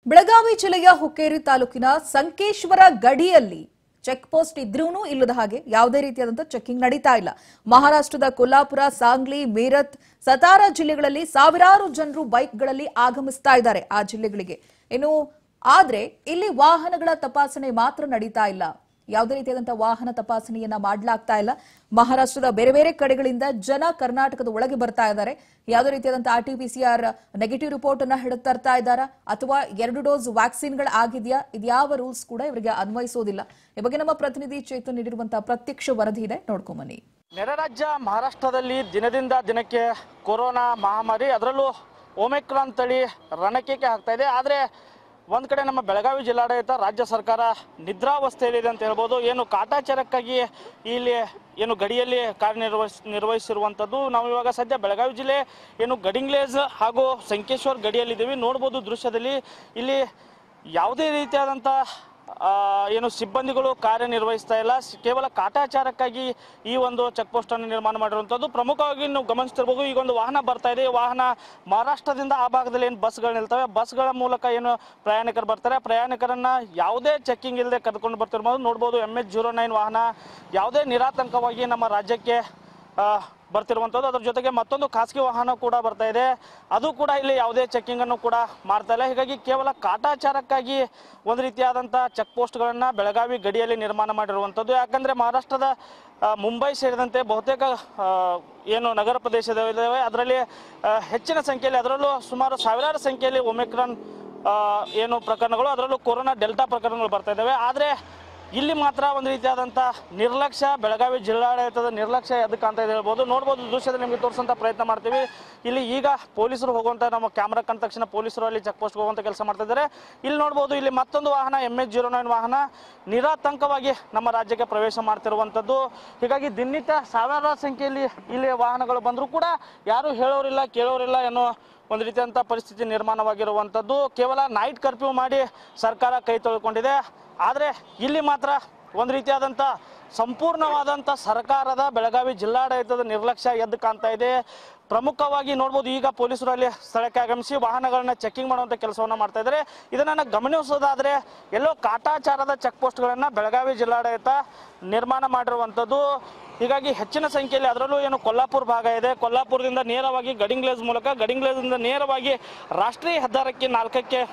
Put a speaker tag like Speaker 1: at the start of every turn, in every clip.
Speaker 1: ಬೆಳಗಾವಿ ಜಿಲ್ಲೆಯ ಹುಕ್ಕೇರಿ ತಾಲೂಕಿನ ಸಂಕೇಶ್ವರ ಗಡಿಯಲ್ಲಿ ಚೆಕ್ ಪೋಸ್ಟ್ ಇದ್ರೂನು ಇಲ್ಲದ ಹಾಗೆ ಯಾವುದೇ ರೀತಿಯಾದಂತಹ ಚೆಕಿಂಗ್ ನಡೀತಾ ಇಲ್ಲ ಮಹಾರಾಷ್ಟ್ರದ ಕೊಲ್ಲಾಪುರ ಸಾಂಗ್ಲಿ ಮೀರತ್ ಸತಾರಾ ಜಿಲ್ಲೆಗಳಲ್ಲಿ ಸಾವಿರಾರು ಜನರು ಬೈಕ್ಗಳಲ್ಲಿ ಆಗಮಿಸ್ತಾ ಇದ್ದಾರೆ ಆ ಜಿಲ್ಲೆಗಳಿಗೆ ಇನ್ನು ಆದ್ರೆ ಇಲ್ಲಿ ವಾಹನಗಳ ತಪಾಸಣೆ ಮಾತ್ರ ನಡೀತಾ ಇಲ್ಲ ಯಾವುದೇ ರೀತಿಯಾದಂತಹ ವಾಹನ ತಪಾಸಣೆಯನ್ನ ಮಾಡಲಾಗ್ತಾ ಇಲ್ಲ ಮಹಾರಾಷ್ಟ್ರದ ಬೇರೆ ಬೇರೆ ಕಡೆಗಳಿಂದ ಜನ ಕರ್ನಾಟಕದ ಒಳಗೆ ಬರ್ತಾ ಇದ್ದಾರೆ ಯಾವುದೇ ರೀತಿಯಾದಂತಹ R T P C R negative report ಅನ್ನ ಹಿಡಿದು ತರ್ತಾ ಇದ್ದಾರಾ ಅಥವಾ ಎರಡು ಡೋಸ್ ವ್ಯಾಕ್ಸಿನ್ಗಳು ಆಗಿದೆಯಾ ಇದ್ಯಾವ ರೂಲ್ಸ್ ಕೂಡ ಇವರಿಗೆ ಅನ್ವಯಿಸೋದಿಲ್ಲ ಈ ಬಗ್ಗೆ ನಮ್ಮ ಪ್ರತಿನಿಧಿ ಚೇತನ್ ನೀಡಿರುವಂತಹ ಪ್ರತ್ಯಕ್ಷ ವರದಿ ಇದೆ ನೋಡ್ಕೊಂಬನ್ನಿ
Speaker 2: ನೆರೆ ರಾಜ್ಯ ಮಹಾರಾಷ್ಟ್ರದಲ್ಲಿ ದಿನದಿಂದ ದಿನಕ್ಕೆ ಕೊರೋನಾ ಮಹಾಮಾರಿ ಅದರಲ್ಲೂ ಓಮಿಕ್ರಾನ್ ತಳಿ ರಣಕೇಕೆ ಆಗ್ತಾ ಇದೆ ಆದರೆ ಒಂದು ಕಡೆ ನಮ್ಮ ಬೆಳಗಾವಿ ಜಿಲ್ಲಾಡಳಿತ ರಾಜ್ಯ ಸರ್ಕಾರ ನಿದ್ರಾವಸ್ಥೆಯಲ್ಲಿದೆ ಅಂತ ಹೇಳ್ಬೋದು ಏನು ಕಾಟಾಚಾರಕ್ಕಾಗಿ ಇಲ್ಲಿ ಏನು ಗಡಿಯಲ್ಲಿ ಕಾರ್ಯನಿರ್ವಹಿಸ್ ನಿರ್ವಹಿಸಿರುವಂಥದ್ದು ನಾವು ಇವಾಗ ಸದ್ಯ ಬೆಳಗಾವಿ ಜಿಲ್ಲೆ ಏನು ಗಡಿಂಗ್ಲೇಜ್ ಹಾಗೂ ಸಂಕೇಶ್ವರ್ ಗಡಿಯಲ್ಲಿದ್ದೀವಿ ನೋಡ್ಬೋದು ದೃಶ್ಯದಲ್ಲಿ ಇಲ್ಲಿ ಯಾವುದೇ ರೀತಿಯಾದಂಥ ಆ, ಏನು ಸಿಬ್ಬಂದಿಗಳು ಕಾರ್ಯನಿರ್ವಹಿಸ್ತಾ ಇಲ್ಲ ಸ್- ಕೇವಲ ಕಾಟಾಚಾರಕ್ಕಾಗಿ ಈ ಒಂದು ಚೆಕ್ ಪೋಸ್ಟ್ ಅನ್ನು ನಿರ್ಮಾಣ ಮಾಡಿರುವಂಥದ್ದು ಪ್ರಮುಖವಾಗಿ ನೀವು ಗಮನಿಸ್ತಿರ್ಬೋದು ಈಗ ಒಂದು ವಾಹನ ಬರ್ತಾ ಇದೆ ಈ ವಾಹನ ಮಹಾರಾಷ್ಟ್ರದಿಂದ ಆ ಭಾಗದಲ್ಲಿ ಏನು ಬಸ್ಗಳು ನಿಲ್ತವೆ ಬಸ್ಗಳ ಮೂಲಕ ಏನು ಪ್ರಯಾಣಿಕರು ಬರ್ತಾರೆ ಪ್ರಯಾಣಿಕರನ್ನ ಯಾವುದೇ ಚೆಕ್ಕಿಂಗ್ ಇಲ್ಲದೆ ಕರ್ಕೊಂಡು ಬರ್ತಿರ್ಬೋದು ನೋಡ್ಬೋದು ಎಮ್ ಎಚ್ ಜೀರೋ ನೈನ್ ವಾಹನ ಯಾವುದೇ ನಿರಾತಂಕವಾಗಿ ನಮ್ಮ ರಾಜ್ಯಕ್ಕೆ ಆ, ಬರ್ತಿರುವಂಥದ್ದು ಅದ್ರ ಜೊತೆಗೆ ಮತ್ತೊಂದು ಖಾಸಗಿ ವಾಹನ ಕೂಡ ಬರ್ತಾ ಇದೆ ಅದು ಕೂಡ ಇಲ್ಲಿ ಯಾವುದೇ ಚೆಕ್ಕಿಂಗ್ ಅನ್ನು ಕೂಡ ಮಾಡ್ತಾ ಇಲ್ಲ ಹೀಗಾಗಿ ಕೇವಲ ಕಾಟಾಚಾರಕ್ಕಾಗಿ ಒಂದು ರೀತಿಯಾದಂಥ ಚೆಕ್ ಪೋಸ್ಟ್ಗಳನ್ನು ಬೆಳಗಾವಿ ಗಡಿಯಲ್ಲಿ ನಿರ್ಮಾಣ ಮಾಡಿರುವಂಥದ್ದು ಯಾಕಂದ್ರೆ ಮಹಾರಾಷ್ಟ್ರದ ಆ, ಮುಂಬೈ ಸೇರಿದಂತೆ ಬಹುತೇಕ ಆ, ಏನು ನಗರ ಪ್ರದೇಶದಲ್ಲಿದ್ದಾವೆ ಅದರಲ್ಲಿ ಆ, ಹೆಚ್ಚಿನ ಸಂಖ್ಯೆಯಲ್ಲಿ ಅದರಲ್ಲೂ ಸುಮಾರು ಸಾವಿರಾರು ಸಂಖ್ಯೆಯಲ್ಲಿ ಒಮಿಕ್ರಾನ್ ಆ, ಏನು ಪ್ರಕರಣಗಳು ಅದರಲ್ಲೂ ಕೊರೋನಾ ಡೆಲ್ಟಾ ಪ್ರಕರಣಗಳು ಬರ್ತಾ ಇದ್ದಾವೆ ಆದರೆ ಇಲ್ಲಿ ಮಾತ್ರ ಒಂದು ರೀತಿಯಾದಂಥ ನಿರ್ಲಕ್ಷ್ಯ ಬೆಳಗಾವಿ ಜಿಲ್ಲಾಡಳಿತದ ನಿರ್ಲಕ್ಷ್ಯ ಎದಕ್ಕೆ ಅಂತ ಹೇಳ್ಬೋದು ನೋಡ್ಬೋದು ದೃಶ್ಯದಲ್ಲಿ ನಿಮಗೆ ತೋರಿಸೋಂಥ ಪ್ರಯತ್ನ ಮಾಡ್ತೀವಿ ಇಲ್ಲಿ ಈಗ ಪೊಲೀಸರು ಹೋಗುವಂಥ ನಮ್ಮ ಕ್ಯಾಮ್ರಾ ಕಂಡ ತಕ್ಷಣ ಪೊಲೀಸರು ಅಲ್ಲಿ ಚೆಕ್ ಪೋಸ್ಟ್ ಹೋಗುವಂಥ ಕೆಲಸ ಮಾಡ್ತಾ ಇದ್ದಾರೆ ಇಲ್ಲಿ ನೋಡ್ಬೋದು ಇಲ್ಲಿ ಮತ್ತೊಂದು ವಾಹನ ಎಮ್ ಎಚ್ ಜೀರೋ ನೈನ್ ವಾಹನ ನಿರಾತಂಕವಾಗಿ ನಮ್ಮ ರಾಜ್ಯಕ್ಕೆ ಪ್ರವೇಶ ಮಾಡ್ತಿರುವಂಥದ್ದು ಹೀಗಾಗಿ ದಿನನಿತ್ಯ ಸಾವಿರಾರು ಸಂಖ್ಯೆಯಲ್ಲಿ ಇಲ್ಲಿ ವಾಹನಗಳು ಬಂದರೂ ಕೂಡ ಯಾರು ಹೇಳೋರಿಲ್ಲ ಕೇಳೋರಿಲ್ಲ ಅನ್ನೋ ಒಂದು ರೀತಿಯಂಥ ಪರಿಸ್ಥಿತಿ ನಿರ್ಮಾಣವಾಗಿರುವಂಥದ್ದು ಕೇವಲ ನೈಟ್ ಕರ್ಫ್ಯೂ ಮಾಡಿ ಸರ್ಕಾರ ಕೈ ತೊಳ್ಕೊಂಡಿದೆ ಆದರೆ ಇಲ್ಲಿ ಮಾತ್ರ ಒಂದು ರೀತಿಯಾದಂಥ ಸಂಪೂರ್ಣವಾದಂಥ ಸರ್ಕಾರದ ಬೆಳಗಾವಿ ಜಿಲ್ಲಾಡಳಿತದ ನಿರ್ಲಕ್ಷ್ಯ ಎದ್ದು ಕಾಣ್ತಾ ಇದೆ ಪ್ರಮುಖವಾಗಿ ನೋಡ್ಬೋದು ಈಗ ಪೊಲೀಸರು ಅಲ್ಲಿ ಸ್ಥಳಕ್ಕೆ ಆಗಮಿಸಿ ವಾಹನಗಳನ್ನ ಚೆಕಿಂಗ್ ಮಾಡುವಂಥ ಕೆಲಸವನ್ನು ಮಾಡ್ತಾ ಇದ್ದಾರೆ ಇದನ್ನು ಗಮನಿಸೋದಾದರೆ ಎಲ್ಲೋ ಕಾಟಾಚಾರದ ಚೆಕ್ ಪೋಸ್ಟ್ಗಳನ್ನು ಬೆಳಗಾವಿ ಜಿಲ್ಲಾಡಳಿತ ನಿರ್ಮಾಣ ಮಾಡಿರುವಂಥದ್ದು ಹೀಗಾಗಿ ಹೆಚ್ಚಿನ ಸಂಖ್ಯೆಯಲ್ಲಿ ಅದರಲ್ಲೂ ಏನು ಕೊಲ್ಲಾಪುರ ಭಾಗ ಇದೆ ಕೊಲ್ಲಾಪುರದಿಂದ ನೇರವಾಗಿ ಗಡಿಂಗ್ಲೇಜ್ ಮೂಲಕ ಗಡಿಂಗ್ಲೇಜಿಂದ ನೇರವಾಗಿ ರಾಷ್ಟ್ರೀಯ ಹೆದ್ದಾರಕ್ಕೆ ನಾಲ್ಕಕ್ಕೆ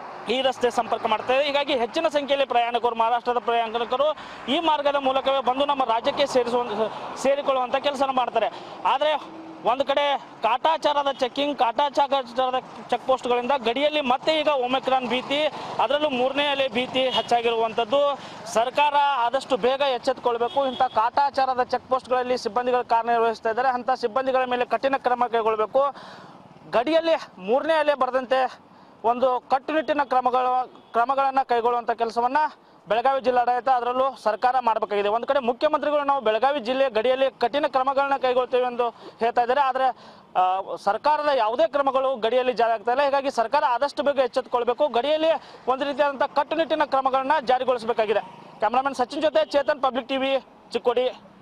Speaker 2: ಈ ರಸ್ತೆ ಸಂಪರ್ಕ ಮಾಡ್ತಾ ಇದೆ ಹೀಗಾಗಿ ಹೆಚ್ಚಿನ ಸಂಖ್ಯೆಯಲ್ಲಿ ಪ್ರಯಾಣಿಕರು ಮಹಾರಾಷ್ಟ್ರದ ಪ್ರಯಾಣಿಕರು ಈ ಮಾರ್ಗದ ಮೂಲಕವೇ ಬಂದು ನಮ್ಮ ರಾಜ್ಯಕ್ಕೆ ಸೇರಿಸುವ ಸೇರಿಕೊಳ್ಳುವಂಥ ಕೆಲಸ ಮಾಡ್ತಾರೆ ಆದರೆ ಒಂದು ಕಡೆ ಕಾಟಾಚಾರದ ಚೆಕ್ಕಿಂಗ್ ಕಾಟಾಚಾರದ ಚೆಕ್ ಪೋಸ್ಟ್ಗಳಿಂದ ಗಡಿಯಲ್ಲಿ ಮತ್ತೆ ಈಗ ಒಮಿಕ್ರಾನ್ ಭೀತಿ ಅದರಲ್ಲೂ ಮೂರನೇ ಅಲೆ ಭೀತಿ ಹೆಚ್ಚಾಗಿರುವಂಥದ್ದು ಸರ್ಕಾರ ಆದಷ್ಟು ಬೇಗ ಎಚ್ಚೆತ್ತುಕೊಳ್ಬೇಕು ಇಂಥ ಕಾಟಾಚಾರದ ಚೆಕ್ ಪೋಸ್ಟ್ಗಳಲ್ಲಿ ಸಿಬ್ಬಂದಿಗಳು ಕಾರ್ಯನಿರ್ವಹಿಸ್ತಾ ಇದ್ದಾರೆ ಅಂಥ ಸಿಬ್ಬಂದಿಗಳ ಮೇಲೆ ಕಠಿಣ ಕ್ರಮ ಕೈಗೊಳ್ಳಬೇಕು ಗಡಿಯಲ್ಲಿ ಮೂರನೇ ಅಲೆ ಬರದಂತೆ ಒಂದು ಕಟ್ಟುನಿಟ್ಟಿನ ಕ್ರಮಗಳ ಕ್ರಮಗಳನ್ನು ಕೈಗೊಳ್ಳುವಂಥ ಕೆಲಸವನ್ನು ಬೆಳಗಾವಿ ಜಿಲ್ಲಾಡಳಿತ ಅದರಲ್ಲೂ ಸರ್ಕಾರ ಮಾಡಬೇಕಾಗಿದೆ ಒಂದು ಕಡೆ ಮುಖ್ಯಮಂತ್ರಿಗಳು ನಾವು ಬೆಳಗಾವಿ ಜಿಲ್ಲೆಯ ಗಡಿಯಲ್ಲಿ ಕಠಿಣ ಕ್ರಮಗಳನ್ನ ಕೈಗೊಳ್ತೇವೆ ಎಂದು ಹೇಳ್ತಾ ಇದ್ದಾರೆ ಆದರೆ ಆ, ಸರ್ಕಾರದ ಯಾವುದೇ ಕ್ರಮಗಳು ಗಡಿಯಲ್ಲಿ ಜಾರಿ ಆಗ್ತಾ ಇಲ್ಲ ಹೀಗಾಗಿ ಸರ್ಕಾರ ಆದಷ್ಟು ಬೇಗ ಎಚ್ಚೆತ್ತುಕೊಳ್ಬೇಕು ಗಡಿಯಲ್ಲಿ ಒಂದು ರೀತಿಯಾದಂಥ ಕಟ್ಟುನಿಟ್ಟಿನ ಕ್ರಮಗಳನ್ನ ಜಾರಿಗೊಳಿಸಬೇಕಾಗಿದೆ ಕ್ಯಾಮ್ರಾಮನ್ ಸಚಿನ್ ಜೊತೆ ಚೇತನ್ ಪಬ್ಲಿಕ್ ಟಿವಿ ಚಿಕ್ಕೋಡಿ